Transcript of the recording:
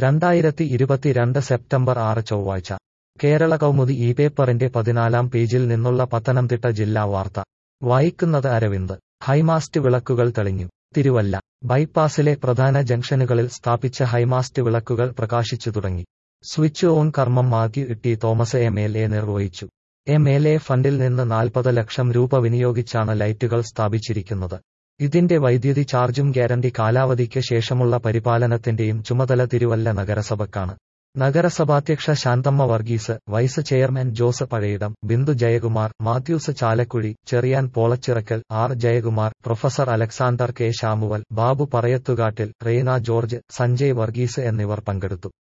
രണ്ടായിരത്തി ഇരുപത്തിരണ്ട് സെപ്റ്റംബർ ആറ് ചൊവ്വാഴ്ച കേരള കൗമുദി ഈ പേപ്പറിന്റെ പതിനാലാം പേജിൽ നിന്നുള്ള പത്തനംതിട്ട ജില്ലാ വാർത്ത വായിക്കുന്നത് അരവിന്ദ് ഹൈമാസ്റ്റ് വിളക്കുകൾ തെളിഞ്ഞു തിരുവല്ല ബൈപ്പാസിലെ പ്രധാന ജംഗ്ഷനുകളിൽ സ്ഥാപിച്ച ഹൈമാസ്റ്റ് വിളക്കുകൾ പ്രകാശിച്ചു തുടങ്ങി സ്വിച്ച് ഓൺ കർമ്മം Mathew T Thomas M L A നിർവഹിച്ചു എം എൽ എ ഫണ്ടിൽ നിന്ന് നാൽപ്പത് ലക്ഷം രൂപ വിനിയോഗിച്ചാണ് ലൈറ്റുകൾ സ്ഥാപിച്ചിരിക്കുന്നത് ഇതിന്റെ വൈദ്യുതി ചാർജും ഗ്യാരണ്ടി കാലാവധിക്ക് ശേഷമുള്ള പരിപാലനത്തിന്റെയും ചുമതല തിരുവല്ല നഗരസഭക്കാണ് നഗരസഭാധ്യക്ഷ Shanthamma Varghese vice chairman Jose Pazhayidam Bindu Jayakumar Mathews Chalakkuzhi Cheriyan Polachirakkal R Jayakumar professor Alexander K Samuel Babu Parayathukattil Reina George Sanjay Varghese എന്നിവർ പങ്കെടുത്തു